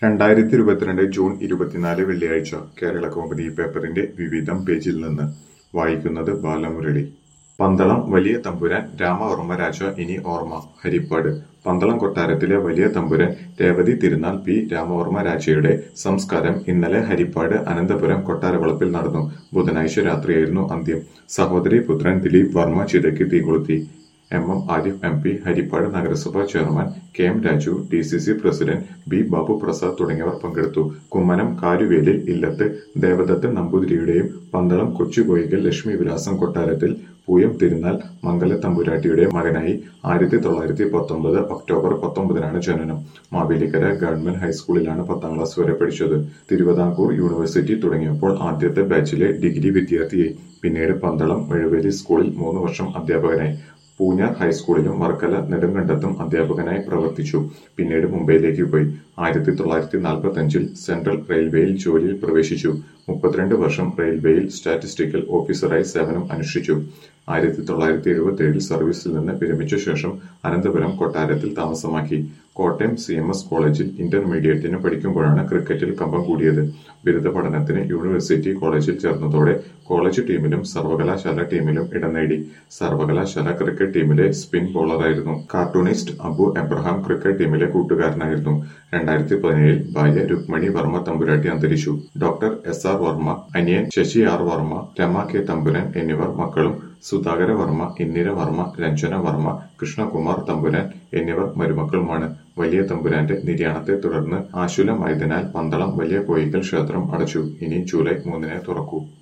രണ്ടായിരത്തി ഇരുപത്തിരണ്ട് ജൂൺ ഇരുപത്തിനാല് വെള്ളിയാഴ്ച കേരള കൗമുദി പേപ്പറിന്റെ വിവിധം പേജിൽ നിന്ന് വായിക്കുന്നത് ബാലമുരളി പന്തളം വലിയ തമ്പുരാൻ രാമവർമ്മ രാജ ഇനി ഓർമ്മ ഹരിപ്പാട് പന്തളം കൊട്ടാരത്തിലെ വലിയ തമ്പുരാൻ രേവതി തിരുനാൾ പി രാമവർമ്മ രാജയുടെ സംസ്കാരം ഇന്നലെ ഹരിപ്പാട് അനന്തപുരം കൊട്ടാരവളപ്പിൽ നടന്നു ബുധനാഴ്ച രാത്രിയായിരുന്നു അന്ത്യം സഹോദരി പുത്രൻ ദിലീപ് വർമ്മ ചിതയ്ക്ക് തീകൊളുത്തി M M Arif M P Harippad നഗരസഭാ chairman K M Raju D C C president B Babu Prasad തുടങ്ങിയവർ പങ്കെടുത്തു കുമ്മനം കാരുവേലിൽ ഇല്ലത്ത് ദേവദത്ത് നമ്പൂതിരിയുടെയും പന്തളം കൊച്ചുകോയിക്കൽ ലക്ഷ്മി വിലാസം കൊട്ടാരത്തിൽ പൂയം തിരുനാൾ മംഗല തമ്പുരാട്ടിയുടെ മകനായി ആയിരത്തി തൊള്ളായിരത്തി പത്തൊമ്പത് ഒക്ടോബർ പത്തൊമ്പതിനാണ് ജനനം മാവേലിക്കര ഗവൺമെന്റ് ഹൈസ്കൂളിലാണ് പത്താം ക്ലാസ് വരെ പഠിച്ചത് തിരുവിതാംകൂർ യൂണിവേഴ്സിറ്റി തുടങ്ങിയപ്പോൾ ആദ്യത്തെ ബാച്ചിലെ ഡിഗ്രി വിദ്യാർത്ഥിയായി പിന്നീട് പന്തളം വഴുവേലി സ്കൂളിൽ മൂന്ന് വർഷം അധ്യാപകനായി പൂഞ്ഞാർ ഹൈസ്കൂളിലും വർക്കല നെടുങ്കണ്ടത്തും അധ്യാപകനായി പ്രവർത്തിച്ചു പിന്നീട് മുംബൈയിലേക്ക് പോയി ആയിരത്തി തൊള്ളായിരത്തി നാൽപ്പത്തി അഞ്ചിൽ സെൻട്രൽ റെയിൽവേയിൽ ജോലിയിൽ പ്രവേശിച്ചു മുപ്പത്തിരണ്ട് വർഷം റെയിൽവേയിൽ സ്റ്റാറ്റിസ്റ്റിക്കൽ ഓഫീസറായി സേവനം അനുഷ്ഠിച്ചു ആയിരത്തി തൊള്ളായിരത്തി എഴുപത്തി ഏഴിൽ സർവീസിൽ നിന്ന് വിരമിച്ച ശേഷം അനന്തപുരം കൊട്ടാരത്തിൽ താമസമാക്കി കോട്ടയം സി എം എസ് കോളേജിൽ ഇന്റർമീഡിയറ്റിന് പഠിക്കുമ്പോഴാണ് ക്രിക്കറ്റിൽ കമ്പം കൂടിയത് ബിരുദ പഠനത്തിന് യൂണിവേഴ്സിറ്റി കോളേജിൽ ചേർന്നതോടെ കോളേജ് ടീമിലും സർവകലാശാല ടീമിലും ഇടം നേടി സർവകലാശാല ക്രിക്കറ്റ് ടീമിലെ സ്പിൻ ബോളറായിരുന്നു കാർട്ടൂണിസ്റ്റ് അബു എബ്രഹാം ക്രിക്കറ്റ് ടീമിലെ കൂട്ടുകാരനായിരുന്നു രണ്ടായിരത്തി പതിനേഴിൽ ഭാര്യ രുക്മണി വർമ്മ തമ്പുരാട്ടി അന്തരിച്ചു ഡോക്ടർ എസ് ആർ വർമ്മ അനിയൻ ശശി ആർ വർമ്മ രമ കെ തമ്പുരാൻ എന്നിവർ മക്കളും സുധാകര വർമ്മ ഇന്ദിര വർമ്മ രഞ്ജന വർമ്മ കൃഷ്ണകുമാർ തമ്പുരാൻ എന്നിവർ മരുമക്കളുമാണ് വലിയ തമ്പുരാന്റെ നിര്യാണത്തെ തുടർന്ന് ആശുലമായതിനാൽ പന്തളം വലിയ കോയിക്കൽ ക്ഷേത്രം അടച്ചു ഇനി ജൂലൈ മൂന്നിനെ തുറക്കൂ